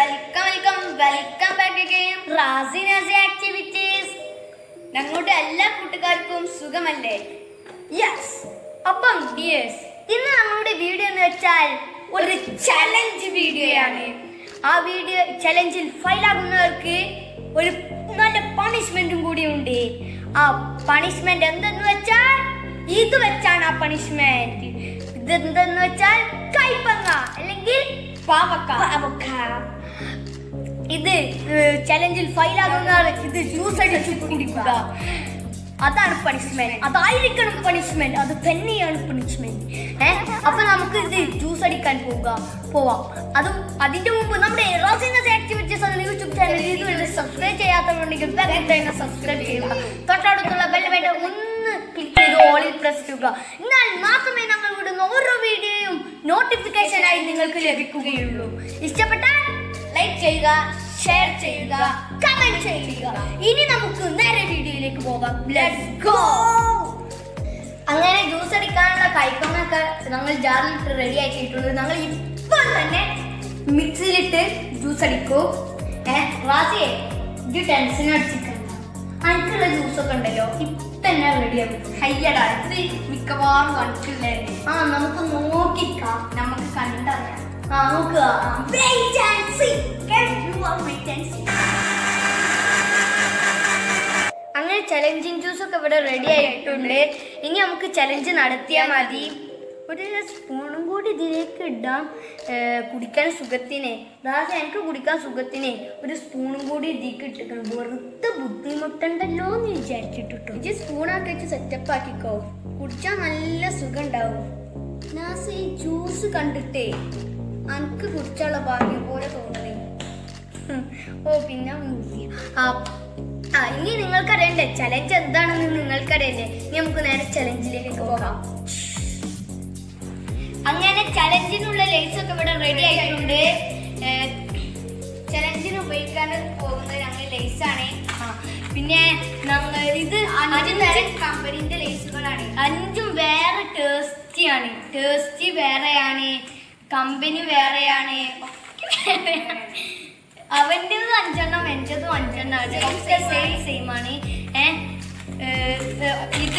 Welcome welcome welcome back again റാസിനാസ് activities ഞങ്ങളുടെ എല്ലാ കൂട്ടുകാർക്കും സുഖമല്ലേ യെസ് അപ്പം ഡിയേഴ്സ് ഇന്ന് നമ്മളുടെ വീഡിയോ എന്ന് വെച്ചാൽ ഒരു ചലഞ്ച് വീഡിയോയാണ് ആ വീഡിയോ ചലഞ്ചിൽ ഫൈലാകുന്നവർക്ക് ഒരു നല്ല പണിഷ്മെന്റും കൂടി ഉണ്ട് ആ പണിഷ്മെന്റ് എന്തെന്ന് വെച്ചാൽ ഇത് വെച്ചാണ് ആ പണിഷ്മെന്റ് ഇതെന്തെന്ന് വെച്ചാൽ കൈപ്പങ്ങ അല്ലെങ്കിൽ പാവക്ക ഇത് ചലഞ്ചിൽ ഫൈലാകുന്നതാണ് ഇത് ജ്യൂസ് അടിച്ച് കുടിക്കുക അതാണ് പണിഷ്മെന്റ് അതായിരിക്കണം പണിഷ്മെന്റ് അത് തന്നെയാണ് പണിഷ്മെന്റ് ഏഹ് അപ്പൊ നമുക്ക് ഇത് ജ്യൂസ് അടിക്കാൻ പോവുക പോവാം അതും അതിന്റെ മുമ്പ് നമ്മുടെ റോസിനസ് ആക്ടിവിറ്റീസ് എന്ന യൂട്യൂബ് ചാനൽ ഇതുവരെ സബ്സ്ക്രൈബ് ചെയ്യാത്തവരുണ്ടെങ്കിൽ വേഗം തന്നെ സബ്സ്ക്രൈബ് ചെയ്യുക തൊട്ടടുത്തുള്ള ബെൽ ബട്ടൺ ഒന്ന് ക്ലിക്ക് ചെയ്ത് ഓളിൽ പ്രസ് ചെയ്യുക എന്നാൽ മാത്രമേ ഞങ്ങൾ വിടുന്ന ഓരോ വീഡിയോയും നോട്ടിഫിക്കേഷനായി നിങ്ങൾക്ക് ലഭിക്കുകയുള്ളൂ ഇഷ്ടപ്പെട്ടാൽ ലൈക്ക് ചെയ്യുക ഷെയർ ചെയ്യുക കമന്റ് ചെയ്യുക ഇനി നമുക്ക് നേരെ വീഡിയോയിലേക്ക് പോകാം ലെറ്റ്സ് ഗോ അങ്ങനെ ജ്യൂസ് അടിക്കാനുള്ള കൈപ്പങ്ങൊക്കെ ഞങ്ങൾ ജാറിലിട്ട് റെഡി ആക്കിയിട്ടുണ്ട് ഞങ്ങൾ ഇപ്പോൾ തന്നെ മിക്സിയിലിട്ട് ജ്യൂസ് അടിക്കൂ ഏഹ് റാസിയെ ഇത് ടെൻഷൻ അടിച്ചിട്ടുണ്ട് അനക്കുള്ള ജ്യൂസ് ഒക്കെ ഉണ്ടല്ലോ ഇപ്പൊ തന്നെ റെഡിയാകും ഹയ്യടാ ഇത് മിക്കവാറും കണ്ടിട്ടില്ലേ ആ നമുക്ക് നോക്കിക്കാം നമുക്ക് കണ്ടറിയാം ആ നോക്കുക wait and see wait and see അങ്ങനെ ചലഞ്ചിങ് ജ്യൂസ് ഒക്കെ ഇവിടെ റെഡി ആയിട്ടുണ്ട് ഇനി നമുക്ക് ചലഞ്ച് നടത്തിയാൽ മതി ഒരു സ്പൂണും കൂടി ഇതിലേക്ക് ഇടാം ഏ, കുടിക്കാൻ സുഖത്തിനെ ദാസ എനിക്ക് കുടിക്കാൻ സുഖത്തിനെ ഒരു സ്പൂണും കൂടി ഇതിലേക്ക് ഇട്ടിട്ടുണ്ട് വെറുതെ ബുദ്ധിമുട്ടുണ്ടല്ലോ എന്ന് വിചാരിച്ചിട്ടിട്ടു ഇത് സ്പൂണാക്കി വെച്ച് സെറ്റപ്പ് ആക്കിക്കോ കുടിച്ചാൽ നല്ല സുഖം ഉണ്ടാവും നാസ് ഈ ജ്യൂസ് കണ്ടിട്ടേ എനിക്ക് കുടിച്ചുള്ള ഭാഗ്യം പോലെ തോന്നണേ ഉം. ഓ പിന്നെ മുത്തി. ആ ആ, ഇനി നിങ്ങൾക്കറിയണ്ടേ ചലഞ്ച് എന്താണെന്ന് നിങ്ങൾക്കറിയണ്ടേ ഇനി നമുക്ക് നേരെ ചലഞ്ചിലേക്ക് പോകാം അങ്ങനെ ചലഞ്ചിനുള്ള ലൈറ്റ്സ് ഒക്കെ ഇവിടെ റെഡി ആയിട്ടുണ്ട് ചലഞ്ചിന് ഉപയോഗിക്കാൻ പോകുന്നത് ഞങ്ങൾ ലേസ് ആണ് ആ, പിന്നെ ഞങ്ങൾ ഇത് അഞ്ചും വേറെ കമ്പനിന്റെ ലേസുകളാണ് അഞ്ചും വേറെ ടേസ്റ്റി ആണ് ടേസ്റ്റി വേറെയാണ് കമ്പനി വേറെയാണ് ഒക്കെ വേറെയാണ്. അവൻ്റെത് അഞ്ചെണ്ണം എൻ്റെതും അഞ്ചെണ്ണമാണ് ഒക്കെ സെയിം സെയിം ആണ് ഏ, ഏ, ഏ, ഇത്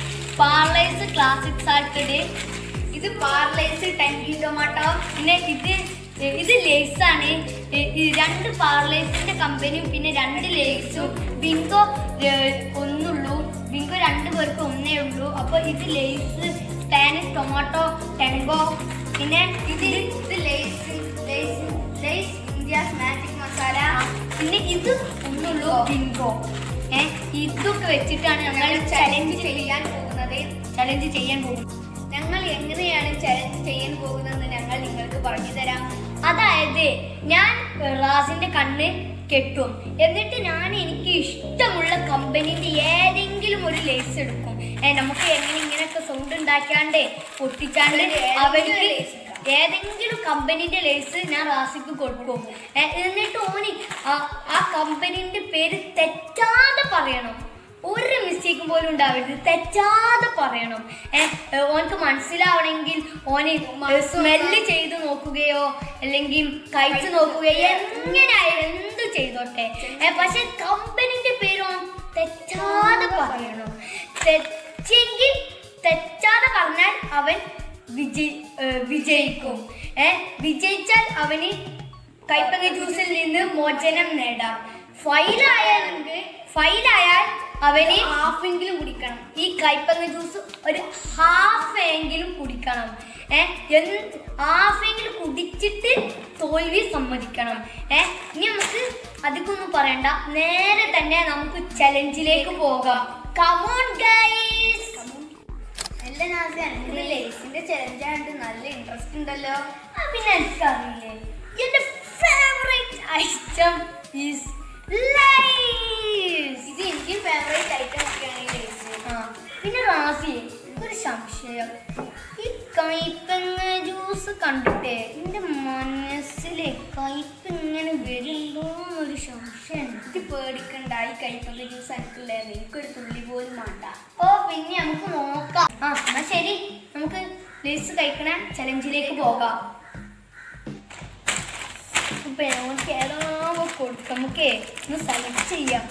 പാർലൈസ് ക്ലാസിക് സാൾട്ടഡ് ഇത് പാർലൈസ് ടെൻഡി ടൊമാറ്റോ പിന്നെ ഇത് ഏ, ഇത് ലേസ് ആണ് ഏ, ഈ രണ്ട് പാർലൈസിന്റെ കമ്പനിയും പിന്നെ രണ്ട് ലേസും ബിങ്കോ ഏ, ഒന്നുള്ളൂ ബിങ്കോ രണ്ട് പേർക്ക് ഒന്നേ ഉള്ളൂ അപ്പൊ ഇത് ലേസ് സ്പാനിഷ് ടൊമാറ്റോ ടെങ്കോ പിന്നെ ഇത് ഇത് Lay's Lay's Lay's India's magic masala പിന്നെ ഇത് ഒന്നുള്ളൂ ബിങ്കോ ഏഹ് ഇതൊക്കെ വെച്ചിട്ടാണ് ഞങ്ങൾ ചലഞ്ച് ചെയ്യാൻ പോകുന്നത് ചലഞ്ച് ചെയ്യാൻ പോകുന്നത് ഞങ്ങൾ എങ്ങനെയാണ് ചലഞ്ച് ചെയ്യാൻ പോകുന്നതെന്ന് ഞങ്ങൾ നിങ്ങൾക്ക് പറഞ്ഞു തരാം അതായത് ഞാൻ ഏഹ്, റാസിന്റെ കണ്ണ് കെട്ടും എന്നിട്ട് ഞാൻ എനിക്ക് ഇഷ്ടമുള്ള കമ്പനിന്റെ ഏതെങ്കിലും ഒരു ലേസ് എടുക്കും ഏഹ്, നമുക്ക് എങ്ങനെ ഇങ്ങനെയൊക്കെ സൗണ്ട് ഉണ്ടാക്കാണ്ട് പൊട്ടിച്ചാണ്ട് അവർക്ക് ഏതെങ്കിലും കമ്പനിന്റെ ലേസ് ഞാൻ റാസിക്ക് കൊടുക്കും ഏ, എന്നിട്ട് ഓന് ആ- ആ കമ്പനിന്റെ പേര് തെറ്റാതെ പറയണം ഒരു മിസ്റ്റേക്കും പോലും ഉണ്ടാവരുത് തെറ്റാതെ പറയണം ഏഹ് ഓനക്ക് മനസ്സിലാവണമെങ്കിൽ ഓന് സ്മെല്ല് ചെയ്ത് നോക്കുകയോ അല്ലെങ്കിൽ കഴിച്ചു നോക്കുകയോ എങ്ങനെയായാലും എന്ത് ചെയ്തോട്ടെ ഏ, പക്ഷെ കമ്പനിന്റെ പേര് ഓൻ തെറ്റാതെ പറയണം തെറ്റെങ്കിൽ തെറ്റാതെ പറഞ്ഞാൽ അവൻ വിജയി ഏഹ് വിജയിക്കും ഏ വിജയിച്ചാൽ അവന് കൈപ്പങ്ങ ജ്യൂസിൽ നിന്ന് മോചനം നേടാം ഫൈലായാലെങ്കിൽ ഫൈലായാൽ അവന് ഹാഫെങ്കിലും കുടിക്കണം ഈ കൈപ്പങ്ങ ജ്യൂസ് ഒരു ഹാഫ് എങ്കിലും കുടിക്കണം ഏ ഹാഫെങ്കിലും കുടിച്ചിട്ട് തോൽവി സമ്മതിക്കണം ഏ ഇനി നമുക്ക് അധികമൊന്നും പറയണ്ട നേരെ തന്നെ നമുക്ക് ചലഞ്ചിലേക്ക് പോകാം കമോൺ ഗൈസ് അല്ല നാസി എനിക്ക് ലേസിന്റെ ചലഞ്ച് ആയിട്ട് നല്ല ഇൻട്രസ്റ്റ് ഉണ്ടല്ലോ ആ പിന്നെ എനിക്കറിയില്ലേ എന്റെ ഫേവറേറ്റ് ഐറ്റം ഈസ് ലൈസ് ഇത് എനിക്ക് ഫേവറേറ്റ് ഐറ്റം ഒക്കെയാണ് ഈ ലേസ് ആ പിന്നെ റാസി ഒരു സംശയം ഈ കയ്പങ്ങ ജ്യൂസ് കണ്ടിട്ടേ എന്റെ മനസ്സിലെ കയ്പ് ഇങ്ങനെ വരുമ്പോ ഒരു സംശയം എനിക്ക് പേടിക്കണ്ട ഈ കയ്പങ്ങ ജ്യൂസ് എനിക്കില്ലേ എനിക്കൊരു തുള്ളി പോലും വേണ്ട ഓ പിന്നെ നമുക്ക് നോക്കാം ആ എന്നാ ശരി നമുക്ക് ലേസ് കഴിക്കണ ചലഞ്ചിലേക്ക് പോകാം ഇപ്പൊ നമുക്ക് ഏതാവോ കൊടുക്കാം നമുക്കേ ഒന്ന് സെലക്ട് ചെയ്യാം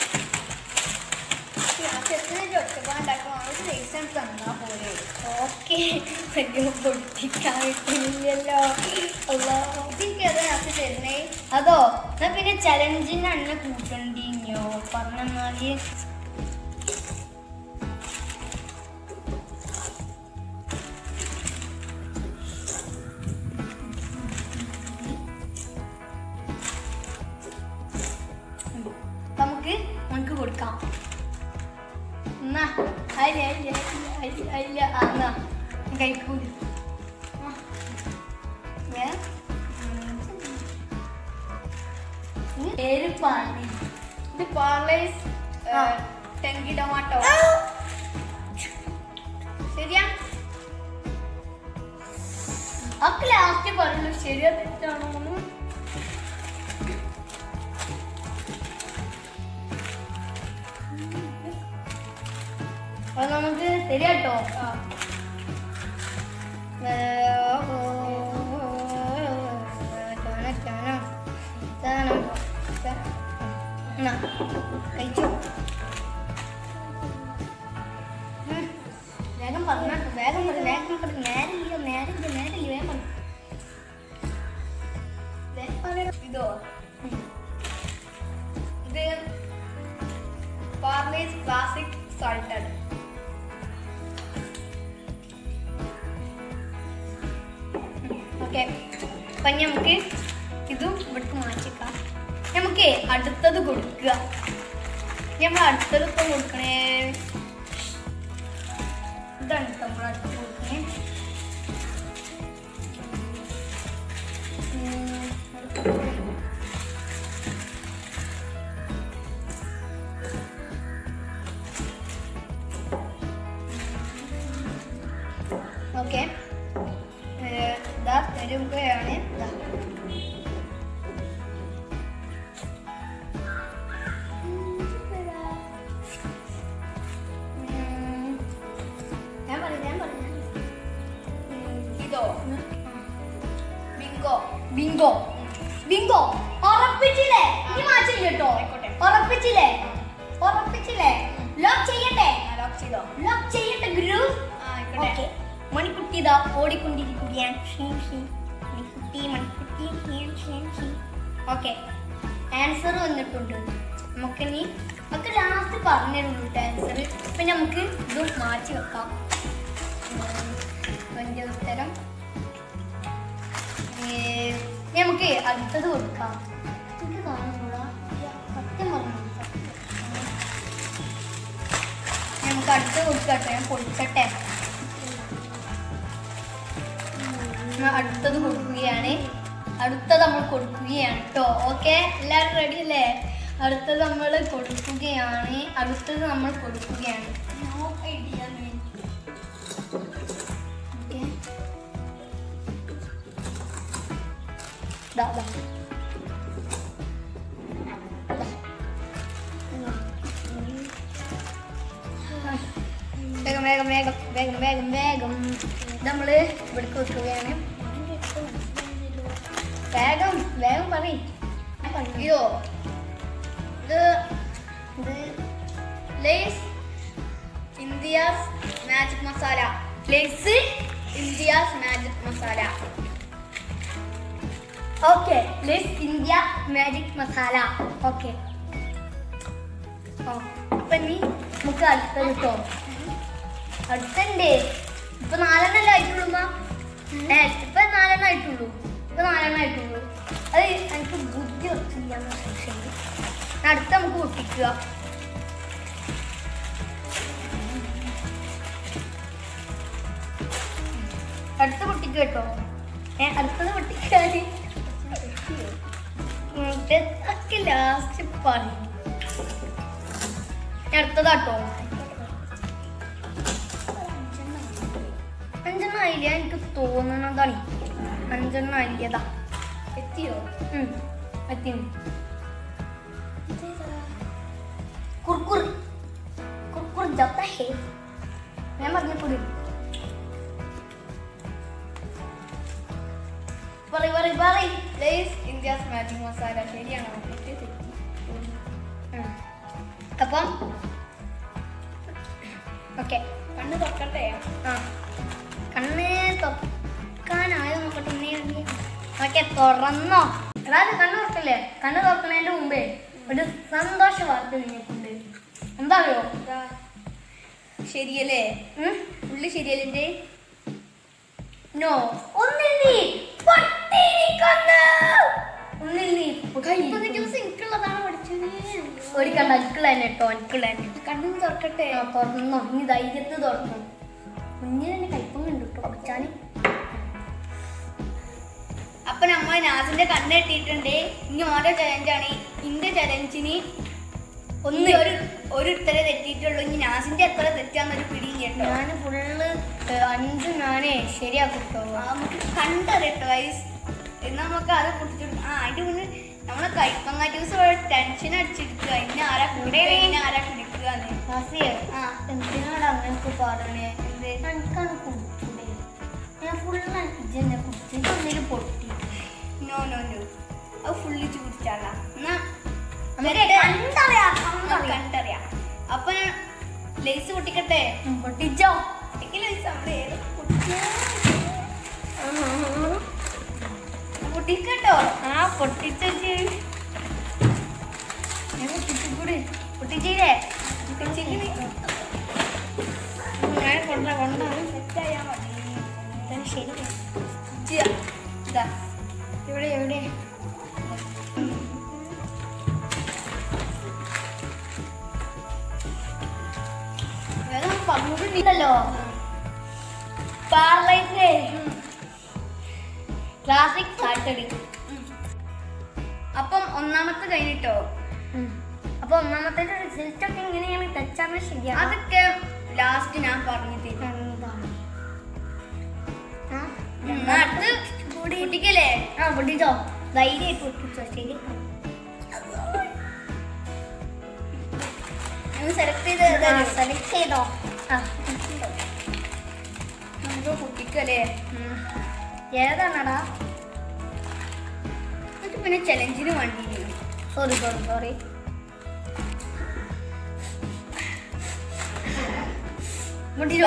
ഓക്കെ വലിയ പൊട്ടിക്കായിട്ടില്ലല്ലോ അതോ എന്നാ പിന്നെ ചലഞ്ചിന് അന്നെ കൂട്ടണ്ടിഞ്ഞോ പറഞ്ഞാല് നമുക്ക് നമുക്ക് കൊടുക്കാം എന്നാ അല്ല അല്ല അല്ല അല്ല ആ, എന്നാ കഴിക്കൂല ആ. ഏ? ഉം. പേര് പാടി ഇത് പാർലേസ് ആ. ടെങ്കി ടൊമാറ്റോ ശരിയാ ഒക്കെ ലാസ്റ്റ് പറഞ്ഞു ശരിയാ തെറ്റാണോ എന്ന്. അത് നമുക്ക് ശരിയാട്ടോ കഴിച്ചോ ഉം. വേഗം പറഞ്ഞോ വേഗം പറ വേഗം പറ നേരില്ല നേരില്ല നേരില്ല വേഗം പറ വേഗം പറയണം. ഇതോ ഇത് പാർലേസ് ക്ലാസിക് സാൾട്ടഡ് ഓക്കെ അപ്പൊ ഇനി നമുക്ക് ഇതും ഇവിടേക്ക് മാറ്റിക്കാം നമുക്ക് അടുത്തത് കൊടുക്കുക ഇനി നമ്മൾ അടുത്തത് ഇപ്പം കൊടുക്കണേ ഇതാണ് ട്ടോ നമ്മൾ അടുത്ത് കൊടുക്കണേ ഉം, അടുത്തത്. ഓക്കെ ഇതാ തരുകയാണ് ഇതാ. ഉം. ഞാൻ പറയാം ഞാൻ പറയാം ഇതോ ബിങ്കോ ബിങ്കോ ബിങ്കോ ഉറപ്പിച്ചില്ലേ ഈ മാച്ചില്ല കേട്ടോ ആയിക്കോട്ടെ. ഉറപ്പിച്ചില്ലേ ഉറപ്പിച്ചില്ലേ ലോക്ക് ചെയ്യട്ടെ ലോക്ക് ചെയ്തോ ലോക്ക് ചെയ്യട്ടെ ഗുരു ആ ആയിക്കോട്ടെ ഓക്കെ മണിക്കുട്ടി ഇതാ ഓടിക്കൊണ്ടിരിക്കുകയാണ് ഷീ ഷീ മണിക്കുട്ടി മണിക്കുട്ടി ഷീ ഷീ ഷീ ഓക്കെ ആൻസർ വന്നിട്ടുണ്ട് നമുക്കിനി നമുക്ക് ലാസ്റ്റ് പറഞ്ഞിരുന്നു കേട്ടോ ആൻസർ പിന്നെ നമുക്ക് ഇതും മാറ്റി വെക്കാം ഉം, അതിൻ്റെ ഉത്തരം ഏ, ഇനി നമുക്ക് അടുത്തത് കൊടുക്കാം ഇത് കാണുമ്പോഴാ സത്യം പറഞ്ഞു നമുക്ക് അടുത്ത് കൊടുക്കട്ടെ ഞാൻ പൊളിച്ചട്ടെ ഉം, അടുത്തത് കൊടുക്കുകയാണ് അടുത്തത് നമ്മൾ കൊടുക്കുകയാണ് കേട്ടോ ഓക്കെ എല്ലാവരും റെഡി അല്ലേ അടുത്തത് നമ്മൾ കൊടുക്കുകയാണ് അടുത്തത് നമ്മൾ കൊടുക്കുകയാണ് നോ ഐഡിയ ഓക്കെ ദാ ദാ വേഗം വേഗം വേഗം വേഗം വേഗം വേഗം നമ്മൾ ഇവിടേക്ക് വെക്കുകയാണ് വേഗം വേഗം പറയും ഇതോ ഇത് ഇത് Lay's India's magic masala Lay's India's magic masala okay Lay's India magic masala okay ഓ അപ്പൊ നീ നമുക്ക് അടുത്തത് കേട്ടോ അടുത്തുണ്ട് ഇപ്പൊ നാലെണ്ണല്ലേ ആയിട്ടുള്ളൂ ഉമ്മ? ഏ ഇപ്പൊ നാലെണ്ണം ആയിട്ടുള്ളൂ ഇപ്പൊ നാലെണ്ണം ആയിട്ടുള്ളൂ അത് എനിക്ക് ബുദ്ധി ചെയ്യാൻ സംശയമുണ്ട് അടുത്ത നമുക്ക് പൊട്ടിക്കുക അടുത്ത പൊട്ടിക്കുക കേട്ടോ ഏ അടുത്തത് പൊട്ടിക്കാൻ ഒക്കെ ലാസ്റ്റ് പറയും ഇനി അടുത്തതാട്ടോ അഞ്ചെണ്ണം ആയില്ല എനിക്ക് തോന്നണതാണ് അഞ്ചെണ്ണം ആയില്ലതാ എത്തിയോ ഉം, എത്തി കുർക്കുർ കുർക്കുർ ജാത്ത ഹേ ഞാൻ പറഞ്ഞപ്പോഴും പറയ് പറയ് പറയ് ലേസ് ഇന്ത്യാസ് മാജിക് മസാല ശരിയാണോ തെറ്റി തെറ്റി അപ്പം ഓക്കെ കണ്ണ് തുറക്കട്ടെ ആ കണ്ണ് തുറക്കാനായോ നോക്കട്ടെ ഉണ്ണി ഓക്കെ തുറന്നോ അതായത് കണ്ണ് തുറക്കില്ലേ കണ്ണ് തുറക്കുന്നതിന്റെ മുമ്പേ ഒരു സന്തോഷ വാർത്ത നിങ്ങൾക്കുണ്ട് എന്താ അറിയോ ഇതാ. ശരിയല്ലേ ഉം? ഉള്ളി ശരിയല്ലേ നോ ഒന്നിൽ നീ പൊട്ടിയിരിക്കുന്നു. ഒന്നിൽ നീ കൈപ്പത് ജ്യൂസ് എനിക്കുള്ളതാണ് പഠിച്ചത് ഒരു കണ്ട അൻകിൾ തന്നെ കേട്ടോ അൻകിൾ തന്നെ കണ്ണൊന്ന് തുറക്കട്ടെ ആ, തുറന്നോ ഇനി ധൈര്യത്ത് തുറന്നു കുഞ്ഞിന് തന്നെ കയ്പം കണ്ടു കേട്ടോ അച്ചാന് അപ്പൊ നമ്മ നാസിന്റെ കണ്ണ് കെട്ടിയിട്ടുണ്ട് ഇനി ഓരോ ചലഞ്ചാണ് ഇന്റെ ചലഞ്ചിന് ഒന്ന് ഒരു ഒരു ഉത്തരം തെറ്റിയിട്ടുള്ളൂ ഇനി നാസിന്റെ എത്ര തെറ്റാന്നൊരു പിടിയും കേട്ടോ ഞാൻ ഫുള്ള് അഞ്ച് ഞാനേ ശരിയാക്കും കേട്ടോ ആ, നമുക്ക് കണ്ടറിയട്ടോ വൈസ് എന്നാ നമുക്ക് അത് പൊട്ടിച്ചെടുക്കും ആ അതിന്റെ മുന്നേ നമ്മളെ കൈപ്പങ്ങ ജ്യൂസ് ടെൻഷൻ അടിച്ചെടുക്കുക ഇന്ന ആരാ കുടിക്കുക ഇന്ന ആരാ കുടിക്കുക വാസിയെ ആ എന്തിനാണ് അങ്ങനെയൊക്കെ പറയണേ എന്ത് എനിക്കാണ് കുടിച്ചൂടെ ഞാൻ ഫുള്ള് ഇജന്നെ കുടിച്ചിട്ട് ഒന്നിലും പൊട്ടി നോ നോ നോ അത് ഫുള്ള് ചൂടിച്ചാളാ എന്നാ നമുക്ക് കണ്ടറിയാം, കണ്ടറിയാം. കണ്ടറിയാം അപ്പൊ ഞാൻ ലേസ് പൊട്ടിക്കട്ടെ ഉം, പൊട്ടിച്ചോ പൊട്ടിക്കല് ലേസ് നമ്മുടെ ഏത് പൊട്ടിക്കാ? പൊട്ടിക്കട്ടോ ആ പൊട്ടിച്ചു ഞാൻ പൊട്ടിച്ചുകൂടി പൊട്ടിച്ചില്ലേ പൊട്ടിച്ചിങ്ങനെ ഞാൻ കൊണ്ട കൊണ്ട സെറ്റായാ മതി ശരി ചെയ്യാം. ഇതാ എവിടെ എവിടെ വേഗം പറഞ്ഞോണ്ട് ഉണ്ടല്ലോ പാർലൈറ്റ് ക്ലാസിക് സാറ്റടി അപ്പം ഒന്നാമത്തെ കഴിഞ്ഞിട്ടോ അപ്പൊ ഒന്നാമത്തെ റിസൾട്ട് ഒക്കെ എങ്ങനെയാണ് ടച്ചാണ് ശരിയാണ് അതൊക്കെ ലാസ്റ്റ് ഞാൻ പറഞ്ഞു തരും എന്താണ് ആ? എന്നാ അടുത്ത് പൊട്ടിക്കല്ലേ ആ പൊട്ടിച്ചോ ധൈര്യമായിട്ട് പൊട്ടിച്ചോ ശരി ഞാൻ സെലക്ട് ചെയ്ത് സെലക്ട് ചെയ്തോ ആ നമുക്ക് പൊട്ടിക്കല്ലേ ഉം. ഏതാണടാ എന്നിട്ട് പിന്നെ ചലഞ്ചിന് വേണ്ടി സോറി സോറി സോറി മുട്ടിച്ചോ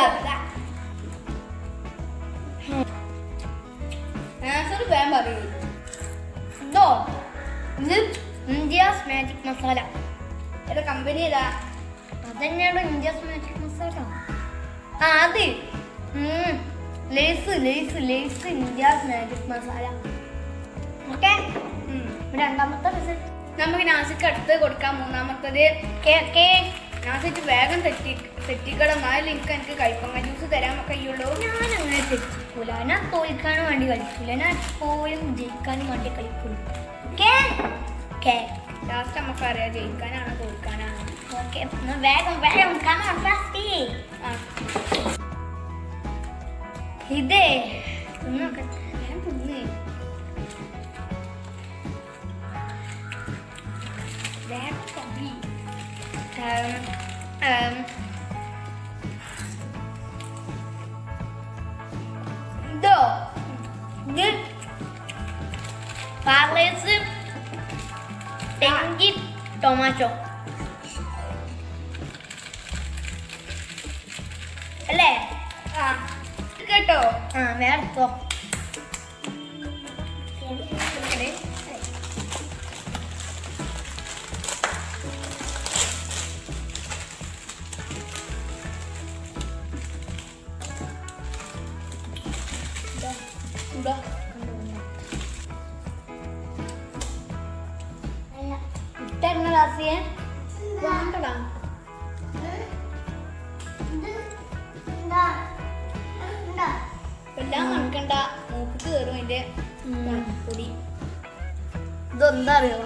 ആൻസർ വേഗം പറയൂ ഇതോ ഇത് ഇന്ത്യാസ് മാജിക് മസാല ഏതാ കമ്പനി ഏതാ അതന്നെയാണോ ഇന്ത്യാസ് മാജിക് മസാല ആ അത് ഉം. Lay's Lay's Lay's India's magic masala okay ഉം. രണ്ടാമത്തെ റിസൾട്ട് നമുക്ക് നാസിക്ക് അടുത്ത് കൊടുക്കാം മൂന്നാമത്തത് കേക്ക് നാസിക്ക് വേഗം തെറ്റി തെറ്റിക്കണം എന്നാലും എനിക്ക് എനിക്ക് കൈപ്പങ്ങ ജ്യൂസ് തരാൻ കഴിയുള്ളൂ ഞാൻ അങ്ങനെ തെറ്റിക്കൂല ഞാൻ തോൽക്കാനും വേണ്ടി കളിക്കൂല ഞാൻ എപ്പോഴും ജയിക്കാനും വേണ്ടി കളിക്കുള്ളൂ ഓക്കെ ഓക്കെ ലാസ്റ്റ് നമുക്ക് അറിയാം ജയിക്കാനാണോ തോൽക്കാനാണോ ഓക്കെ വേഗം വേഗം കമാ ഫാസ്റ്റ് ആ ഇതേ നോക്കട്ടെ ഞാൻ തിന്ന് വേഗം കമ്പി Um, um, ഇതോ ഇത് പാർലേസ് ടെങ്കി ടൊമാറ്റോ അല്ലേ ആ കേട്ടോ ആ വേർത്തോ ഇവിടെ. ഇതാ ഇട്ടെണ്ണ റാസിയെ വേണ്ടടാ എല്ലാം കണക്കണ്ട മൂക്ക് കയറും അതിന്റെ പൊടി ഇതെന്താ അറിയോ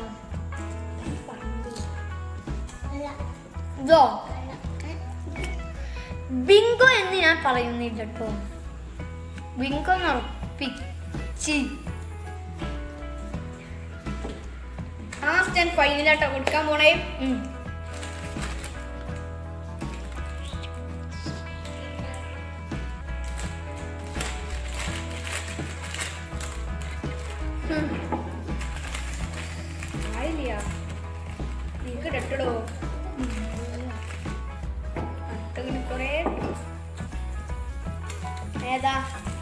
ഇതോ ബിങ്കോ എന്ന് ഞാൻ പറയുന്നില്ല കേട്ടോ ബിങ്കോ എന്ന് ഉറപ്പിച്ച് ലാസ്റ്റ് ആൻഡ് ഫൈനലാട്ടോ കൊടുക്കാൻ പോണേ ഉം. കിട്ടടോ അടുത്തതിന് കുറേ ഏതാ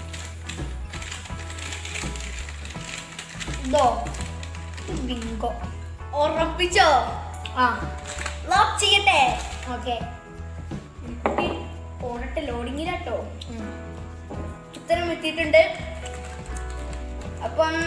ഇതോ ബിങ്കോ ഉറപ്പിച്ചോ ആ ലോക്ക് ചെയ്യട്ടെ ഓക്കെ പോണട്ടെ ലോഡിങ്ങിലാട്ടോ ഉത്തരം എത്തിയിട്ടുണ്ട് അപ്പം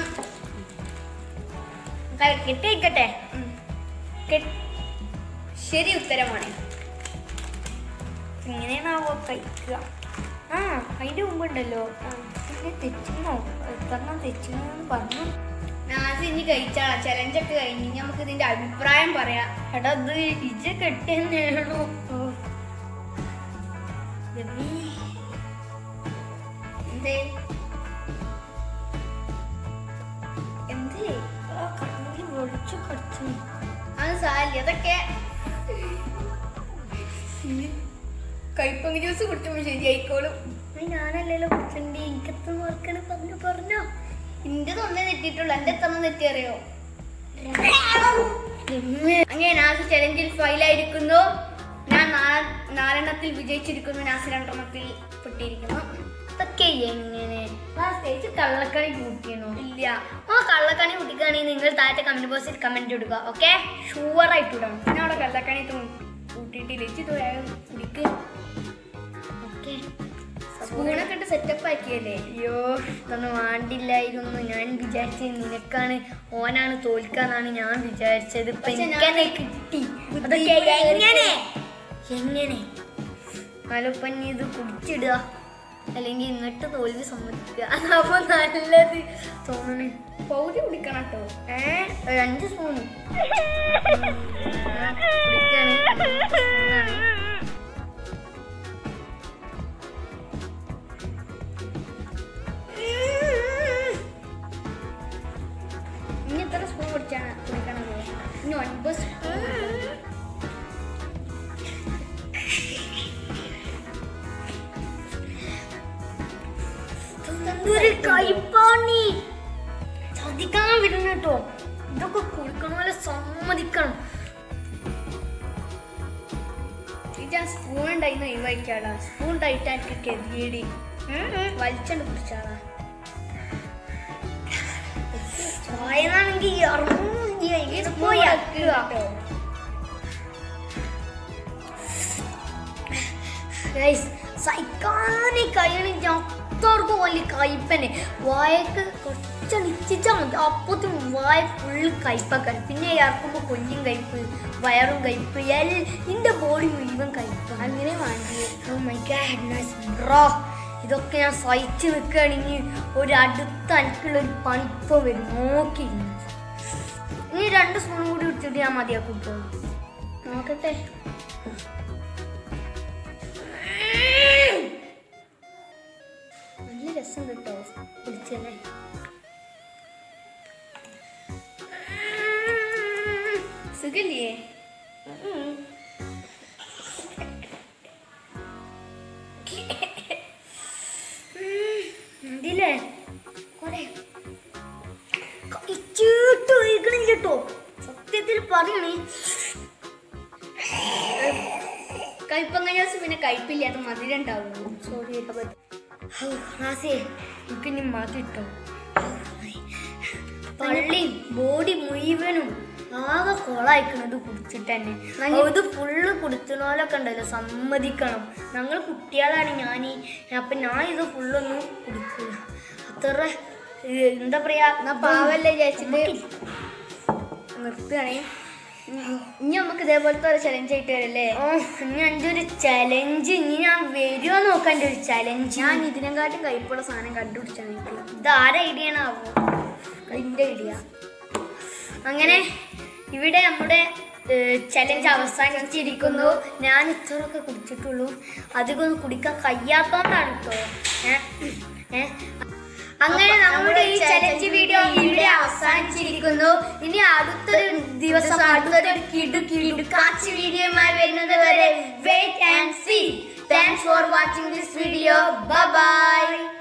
കിട്ടിയിക്കട്ടെ ഉം, കെ- ശരി ഉത്തരമാണ് എങ്ങനെയാണാവോ കഴിക്കുക ആ അതിന്റെ മുമ്പുണ്ടല്ലോ പിന്നെ തെച്ചിനോ എത്രണ്ണം തെച്ചിനോ പറഞ്ഞു നാസി ഇനി കഴിച്ചാളാ ചലഞ്ചൊക്കെ കഴിഞ്ഞ് ഇനി നമുക്ക് ഇതിന്റെ അഭിപ്രായം പറയാം എടാ അത് ഇജ കെട്ടിയെന്നേണോ എന്തേ എന്തേ ആ കണ്ണിൽ വെളിച്ചു കടിച്ചു അത് സാരില്ല അതൊക്കെ കൈപ്പങ്ങ ജ്യൂസ് കുടിച്ചപ്പോൾ ശരിയായിക്കോളും ഞാനല്ലല്ലോ കുടിച്ചിട്ടുണ്ട് എനിക്കത്ത് മറക്കണ പറഞ്ഞു പറഞ്ഞോ ഇന്റെ തൊന്നേ തെറ്റിയിട്ടുള്ളൂ എന്റെ എത്ര തെറ്റിയറിയോ അങ്ങനെ നാസ് ചലഞ്ചിൽ ഫൈലായിരിക്കുന്നു ഞാൻ നാ- നാലെണ്ണത്തിൽ വിജയിച്ചിരിക്കുന്നു നാസ് രണ്ടെണ്ണത്തിൽ പെട്ടിരിക്കുന്നു ഇതൊക്കെ എങ്ങനെ ആ സ്റ്റേജ് കള്ളക്കണി കൂട്ടിയണോ ഇല്ല ആ കള്ളക്കണി കുട്ടിക്കാണെങ്കിൽ നിങ്ങൾ താഴത്തെ കമന്റ് ബോക്സിൽ കമന്റ് ഇടുക ഓക്കെ ഷുവർ ആയിട്ട് ഇടണം ഞാൻ അവിടെ കള്ളക്കണി കൂട്ടിയിട്ടില്ല ഇച്ചി കുടിക്ക് ഓക്കെ സ്പൂണൊക്കെ ഇട്ട് സെറ്റപ്പ് ആക്കിയല്ലേ അയ്യോ ഇതൊന്നും വേണ്ടില്ലായിരുന്നു ഞാൻ വിചാരിച്ചത് നിനക്കാണ് ഓനാണ് തോൽക്കാന്നാണ് ഞാൻ വിചാരിച്ചത് ഇപ്പൊ പക്ഷെ ഞാൻ- എനിക്കെന്നെ കിട്ടി അതൊക്കെ എങ്ങനെ എങ്ങനെ എന്നാലും നീ ഇത് കുടിച്ചിടുക അല്ലെങ്കിൽ ഇങ്ങോട്ട് തോൽവി സമ്മതിക്കുക അതാവുമ്പോ നല്ലത് തോന്നണേ പൗതി കുടിക്കണം കേട്ടോ ഏ ഒരു അഞ്ച് സ്പൂൺ കുടിക്കാണ് സ്പൂണാണ് ഇനി എത്ര സ്പൂൺ കുടിച്ചാണ് കുടിക്കണത് ഇനി ഒൻപത് സ്പൂൺ ഒരു കൈപ്പാണി ചതിക്കാൻ വിടുന്ന കേട്ടോ ഇതൊക്കെ കുടിക്കണ പോലെ സമ്മതിക്കണം ഇത് ആ സ്പൂൺ ഉണ്ടായിരുന്നു ഒഴിവാക്കിയാളാ സ്പൂൺ ടൈറ്റ് എനിക്ക് കെതിയേടി വലിച്ചണ്ട് കുടിച്ചാളാ വായനാണെങ്കിൽ പോയി ആക്കുക ഗൈസ് സൈക്കാനെ കഴിയണെങ്കിൽ അത്രക്കും വലിയ കയ്പനെ വായക്ക് കുറച്ചണിച്ചാൽ മതി അപ്പത്തും വായ ഫുള്ള് കയ്പക്കാൻ പിന്നെ ഇറക്കുമ്പോൾ കൊല്ലും കയ്പ് വയറും കയ്പ് എൽ എൻ്റെ ബോഡി മുഴുവൻ കയ്പ് അങ്ങനെ വേണ്ടി ഓ മൈ ഗാഡ് ബ്രോ ഇതൊക്കെ ഞാൻ സഹിച്ച് നിൽക്കുകയാണെങ്കിൽ ഒരു അടുത്ത എനിക്കുള്ള ഒരു പണിപ്പം വരും നോക്കിയിരുന്നു ഇനി രണ്ട് സ്പൂൺ കൂടി ഇട്ടിട്ട് ഞാൻ മതിയാക്കും ഇപ്പോൾ നോക്കട്ടെ നല്ല രസം കിട്ടോ കുടിച്ചല്ലേ സുഖല്ലേ ഇതില്ലേ കൊറേ കഴിച്ചിട്ട് ഒഴിക്കണം കേട്ടോ സത്യത്തിൽ പറയണേ കയ്പങ്ങ ജ്യൂസ് പിന്നെ കയ്പില്ലാത്ത മധുരം ഉണ്ടാവുള്ളൂ സോറി റാസിയെ എനിക്ക് ഇനി മാറ്റിട്ടോ പള്ളി ബോഡി മുഴുവനും ആകെ കൊളായിക്കണത് കുടിച്ചിട്ട് തന്നെ ഇത് ഫുള്ള് കുടിച്ചണോലൊക്കെ ഉണ്ടല്ലോ സമ്മതിക്കണം ഞങ്ങൾ കുട്ടികളാണ് ഞാൻ അപ്പൊ ഞാൻ ഇത് ഫുള്ളൊന്നും കുടിക്കില്ല അത്ര ഏ, എന്താ പറയാ എന്നാ പാവല്ലേ വിചാരിച്ചിട്ട് നിർത്തുകയാണേ ഇനി നമുക്ക് ഇതേപോലത്തെ ഒരു ചലഞ്ച് ആയിട്ട് വരല്ലേ ഓ ഇനി എൻ്റെ ഒരു ചലഞ്ച് ഇനി ഞാൻ വരുമോ നോക്കാൻ എൻ്റെ ഒരു ചലഞ്ച് ഞാൻ ഇതിനെക്കാട്ടും കയ്പുള്ള സാധനം കണ്ടുപിടിച്ചാണ് എനിക്ക് ഇതാരെ ഐഡിയ ആണാവോ അതിൻ്റെ ഐഡിയ അങ്ങനെ ഇവിടെ നമ്മുടെ ചലഞ്ച് അവസാനിച്ചിരിക്കുന്നു ഞാൻ ഇത്രയൊക്കെ കുടിച്ചിട്ടുള്ളൂ അധികം ഒന്നും കുടിക്കാൻ കഴിയാത്തോണ്ടാണ് കേട്ടോ ഏ അങ്ങനെ നമ്മുടെ ഈ ചലഞ്ച് വീഡിയോ ഇവിടെ അവസാനിച്ചിരിക്കുന്നു ഇനി അടുത്തൊരു ദിവസം അടുത്തൊരു കിടു കിടു കാച്ച് വീഡിയോയുമായി വരുന്നത് വരെ wait and see thanks for watching this video by